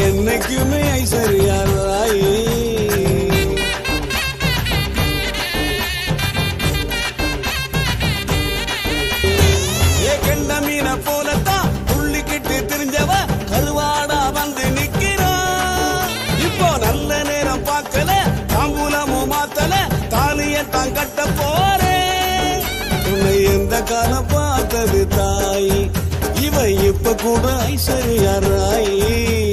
என்னைக்குமே ஐஸ்வர்யா ராய் ஏ கெண்ட மீன போலத்தான் துள்ளிக்கிட்டு திரிஞ்சவ கருவாடா வந்து நிக்கிறா இப்போ நல்ல நேரம் பார்க்கல தாம்பூலமும் மாத்தல தாலியத்தான் கட்ட போறேன் உன்னை எந்த காலம் பார்த்தது தாய் இவ இப்ப கூட ஐஸ்வர்யா ராய்